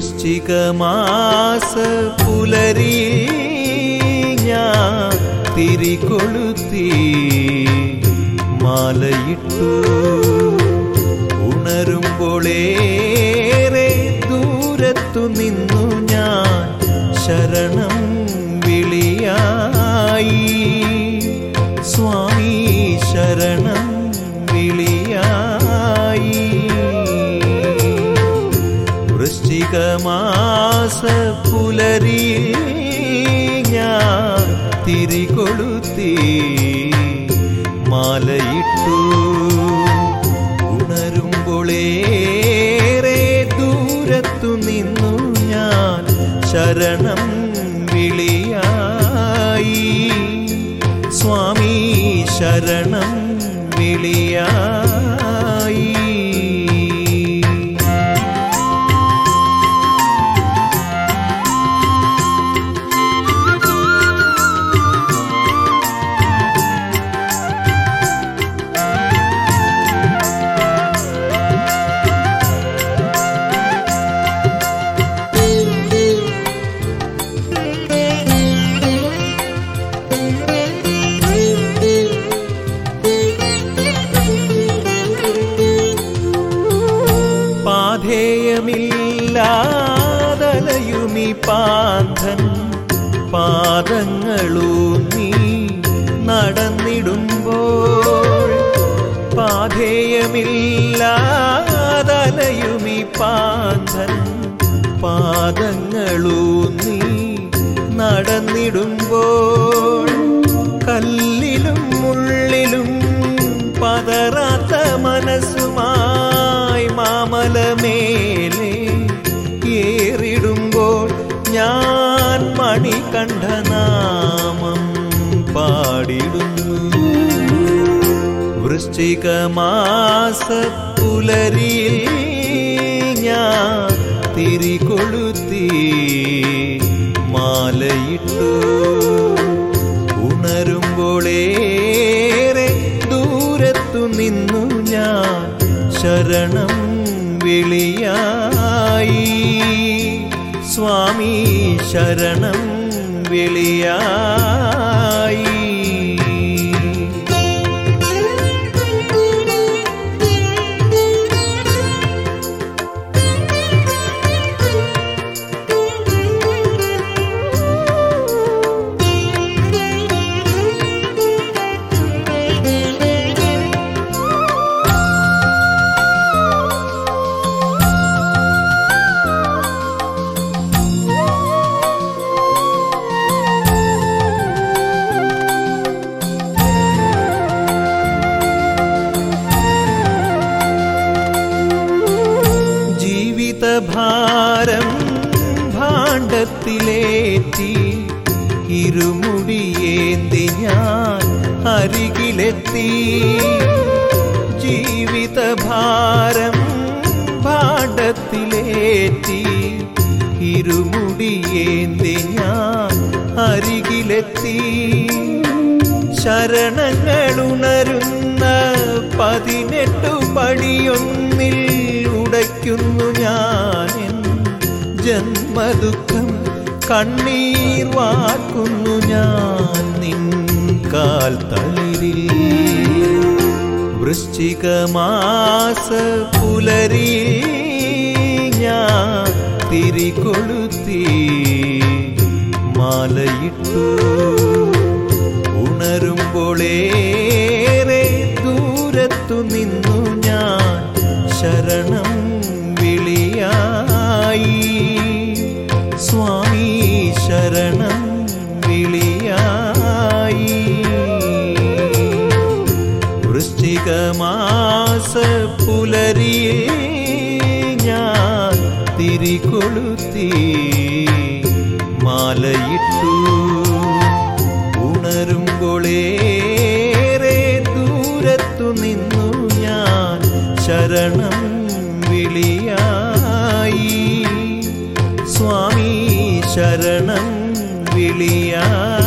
വൃശ്ചികമാസ പുലരി ഞാൻ തിരികൊളുത്തി മാലയിട്ടു ഉണരുമ്പോളേറെ ദൂരത്തു നിന്നു ഞാൻ ശരണം വിളിയായി സ്വാമി ശരണം വിളിയായി വൃശ്ചികമാസ പുലരി ഞാൻ തിരികൊളുത്തി മാലയിട്ടു ഉണരുമ്പോളേറെ ദൂരത്തു നിന്നു ഞാൻ ശരണം വിളിയായി സ്വാമി ശരണം വിളിയായി പാധേയമില്ലാതലയുമി പാന്തൻ പാദങ്ങളൂന്നി നടന്നിടുമ്പോൾ പാധേയമില്ലാതലയുമി പാന്തൻ പാദങ്ങളൂന്നി നടന്നിടുമ്പോൾ കല്ലിലും മുള്ളിലും പതറാത്ത മനസ്സുമായി മാമലമേലെ ഏറിടുമ്പോൾ ഞാൻ മണി കണ്ട നാമം പാടിടുന്നു വൃശ്ചികമാസ പുലരിയിൽ ഞാൻ തിരികൊളുത്തി മാലയിട്ടു ഉണരുമ്പോളേറെ ദൂരത്തു നിന്നു ഞാൻ ശരണം വിളിയായി സ്വാമി ശരണം വിളിയായി ജീവിതഭാരം ഭാണ്ഡത്തിലേറ്റി ഇരുമുടിയേന്തി ഞാൻ അരികിലെത്തി ജീവിതഭാരം ഭാണ്ഡത്തിലേറ്റി ഇരുമുടിയേന്തി ഞാൻ അരികിലെത്തി ശരണങ്ങളുണരുന്ന പതിനെട്ടു പടിയൊന്നിൽ ഉടയ്ക്കുന്നു ഞാൻ ജന്മദുഃഖം കണ്ണീർ വാർക്കുന്നു ഞാൻ നിൻ കാൽ തളിരിൽ വൃശ്ചികമാസ പുലരി ഞാൻ തിരികൊളുത്തി മാലയിട്ടു ഉണരുമ്പോളേറെ ദൂരത്തു നിന്നു ഞാൻ ശരണം വിളിയായി സ്വാമി ശരണം വിളിയായി വൃശ്ചികമാസ പുലരിയെ ഞാൻ തിരികൊളുത്തി മാലയിട്ടു ഉണരുമ്പോളേറെ ദൂരത്തു നിന്നു ഞാൻ ശരണം വിളിയായി സ്വാമി ശരണം വിളിയായി